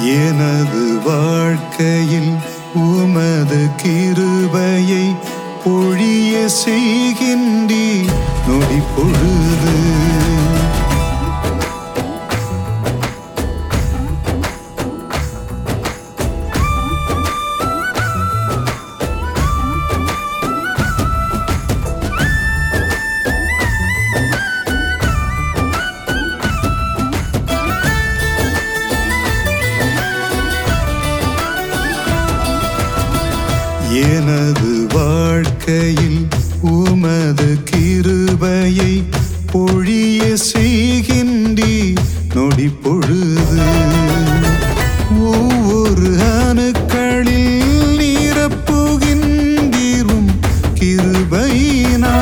எனது வாழ்க்கையில் உமது கிருபையை பொழிய செய்கின்றி நொடி பொழுது எனது வாழ்க்கையில் உமது கிருபையை பொழிய செய்கின்றி நொடி பொழுது ஒவ்வொரு அணுக்களில் நிரப்புகின்றீரும் கிருபையினா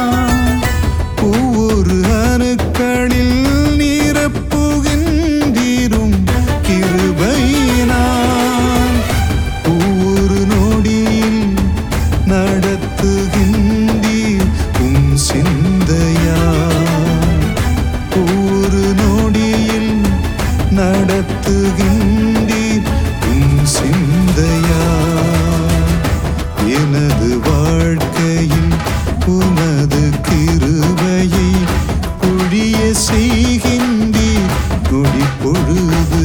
ஒவ்வொரு அணுக்களில் நிரப்புகின்றீரும் கிருபையினா ஒவ்வொரு நொடியில் நடத்துகின்றீர் உம் சிந்தையா ஒவ்வொரு நொடியில் நடத்துகின்றீர் உம் சிந்தையா எனது வாழ்க்கையில் உமது கிருபையை பொழிய செய்கின்றீர் நொடி பொழுது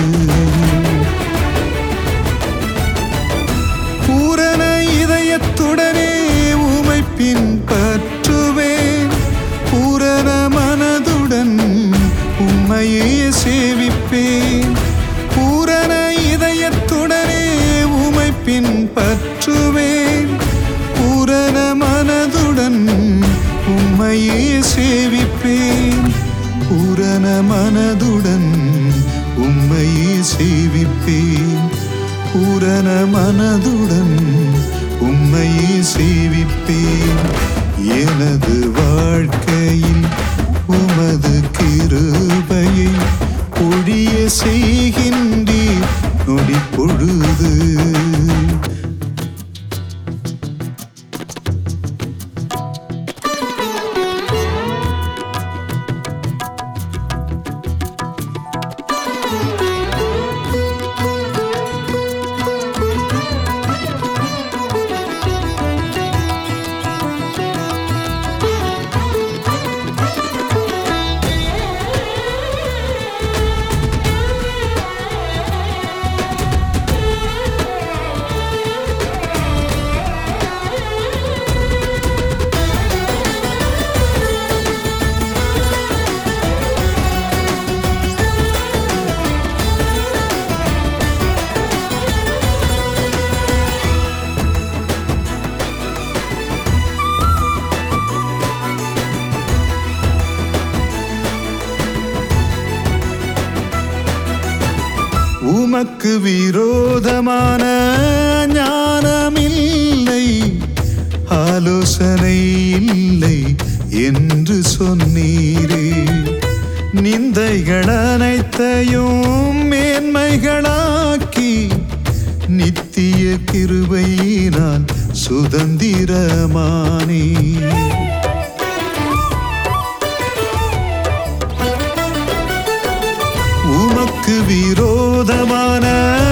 பூரண இதயத்துடனே உமை பின்பற்றுவேன் பூரண மனதுடன் உம்மையே சேவிப்பேன் பூரண இதயத்துடனே உமை பின்பற்றுவேன் பூரண மனதுடன் உம்மையே சேவிப்பேன் பூரண மனதுடன் உம்மையே சேவிப்பேன் பூரண மனதுடன் உம்மையே சேவிப்பேன் எனது வாழ்க்கையில் உமது கிருபையை பொழிய செய்கின்றீர் நொடி பொழுது உமக்கு விரோதமான ஞானமில்லை ஆலோசனை இல்லை என்று சொன்னீரே நிந்தைகள் அனைத்தையும் மேன்மைகளாக்கி நித்திய கிருபையினால் சுதந்திரமானே உமக்கு விரோதமான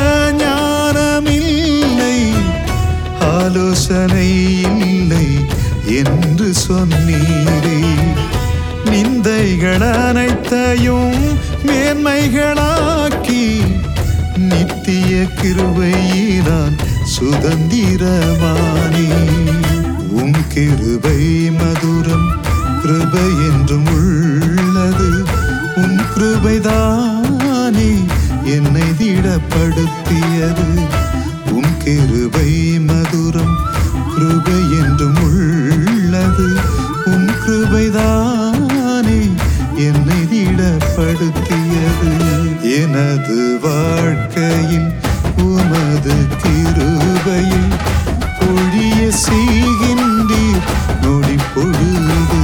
ஞானமில்லை ஆலோசனை இல்லை என்று சொன்னீரே நிந்தைகள் அனைத்தையும் மேன்மைகளாக்கி நித்திய கிருபையினான் சுதந்திரமானே உம் கிருபை மதுரம் கிருபை என்றும் உள்ளது உம் கிருபைதானே என்னை திடப்படுத்தியது உம் கிருபை மதுரம் கிருபை என்றும் உள்ளது உம் கிருபைதானே என்னை திடப்படுத்தியது எனது வாழ்க்கையில் உமது கிருபையை பொழிய செய்கின்றீர் நொடி பொழுது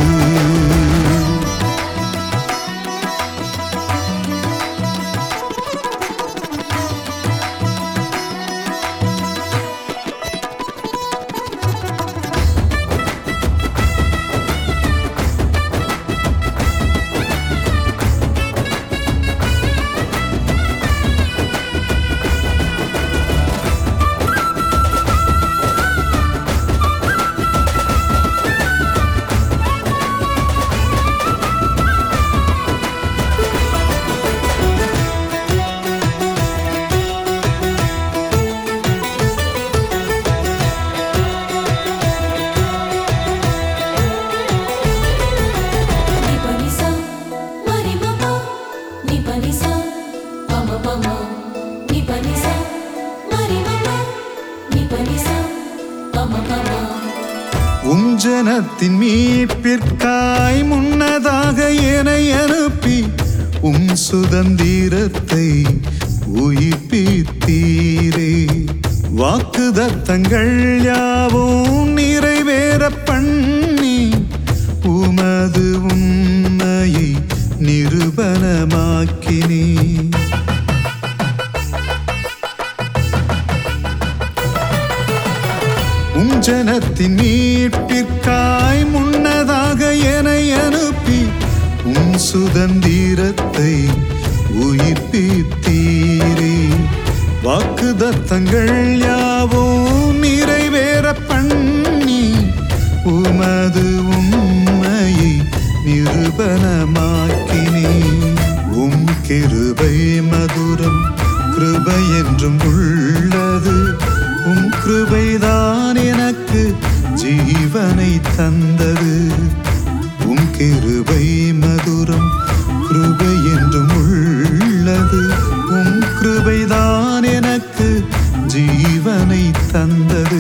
மீட்பிற்காய் முன்னதாக என்னை அனுப்பி உம் சுதந்திரத்தை உயிர்ப்பித்தீரே வாக்குதத்தங்கள் யாவும் நிறைவேற பண்ணி உமது உண்மையை நிரூபணமாக்கினே உம் ஜனத்தின் மீட்பிற்காய் முன்னதாக என்னை அனுப்பி உம் சுதந்திரத்தை உயிர்ப்பித்தீரே வாக்குதத்தங்கள் யாவும் நிறைவேற பண்ணி உமது உண்மையை நிரூபணமாக்கினே உம் கிருபை மதுரம் கிருபை என்றும் உள்ளது உம் கிருபைதான் எனக்கு ஜீவனை தந்தது உம் கிருபை மதுரம் கிருபை என்றும் உள்ளது உம் கிருபைதான் எனக்கு ஜீவனை தந்தது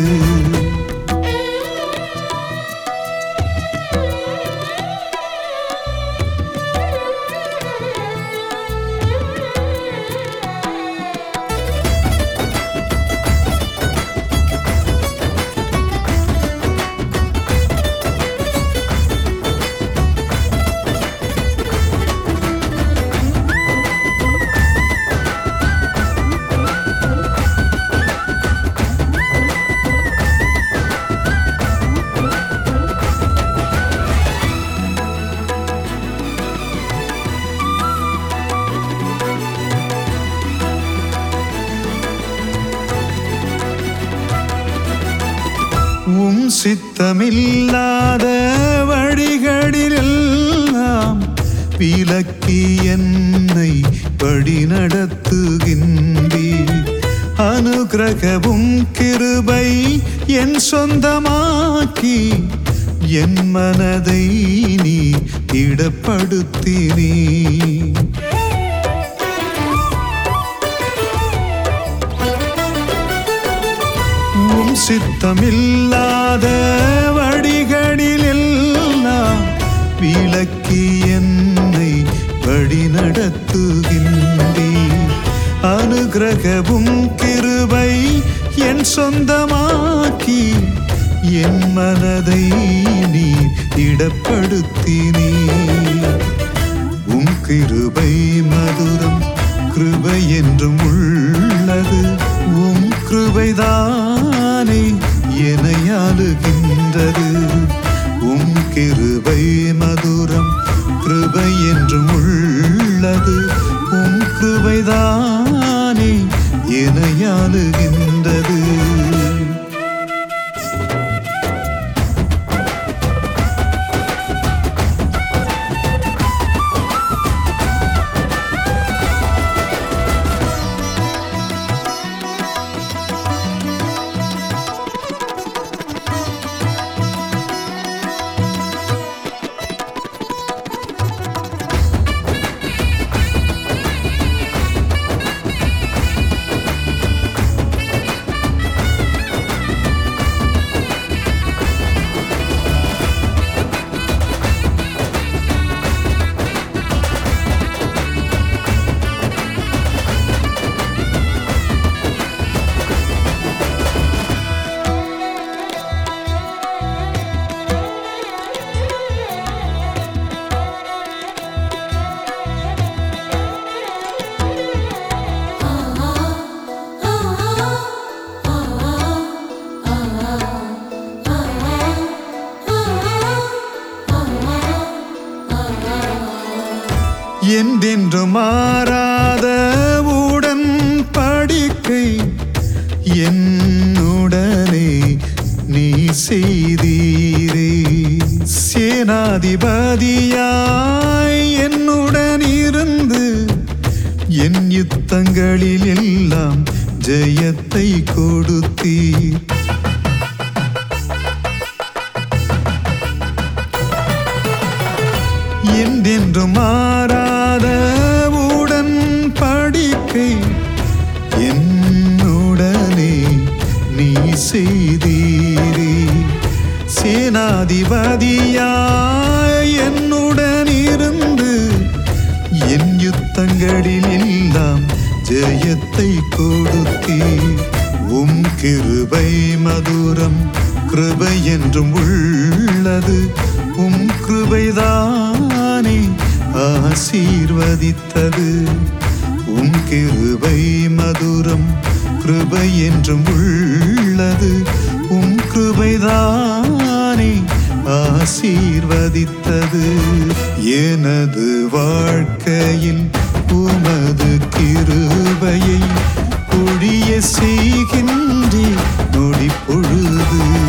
உம் சித்தமில்லாத வழிகளிலெல்லாம் விலக்கி என்னை வழி நடத்துகின்றீ அனுகிரகவும் கிருபை என் சொந்தமாக்கி என் மனதை நீ இடப்படுத்தினீ உம் சித்தமில்லாத வழிகளிலெல்லாம் விலக்கி என்னை வழி நடத்துகின்றே அனுகிரகவும் கிருபை என் சொந்தமாக்கி என் மனதை நீ இடப்படுத்தினே உம் கிருபை மதுரம் கிருபை என்றும் உள்ளது உம் கிருபைதானே எனையாளுகின்றது உம் கிருபை மதுரம் கிருபை என்றும் உள்ளது உம் கிருபைதானே எனையாளுகின்றது என்றென்று மாறாத உடன் படிக்கை என்னுடனே நீ செய்தீரே சேனாதிபதியாய் என்னுடன் இருந்து என் யுத்தங்களில் எல்லாம் ஜெயத்தை கொடுத்தீர் என்றென்று மாறாத உடன் படிக்கை என்னுடனே நீ செய்தீரே சேனாதிபதியாய் என் கிருபை மதுரம் கிருபை என்றும் உள்ளது உம் கிருபைதானே ஆசீர்வதித்தது உம் கிருபை மதுரம் கிருபை என்றும் உள்ளது உம் கிருபைதானே ஆசீர்வதித்தது எனது வாழ்க்கையில் உமது கிருபையை பொழிய செய்கின்றே நொடி பொழுது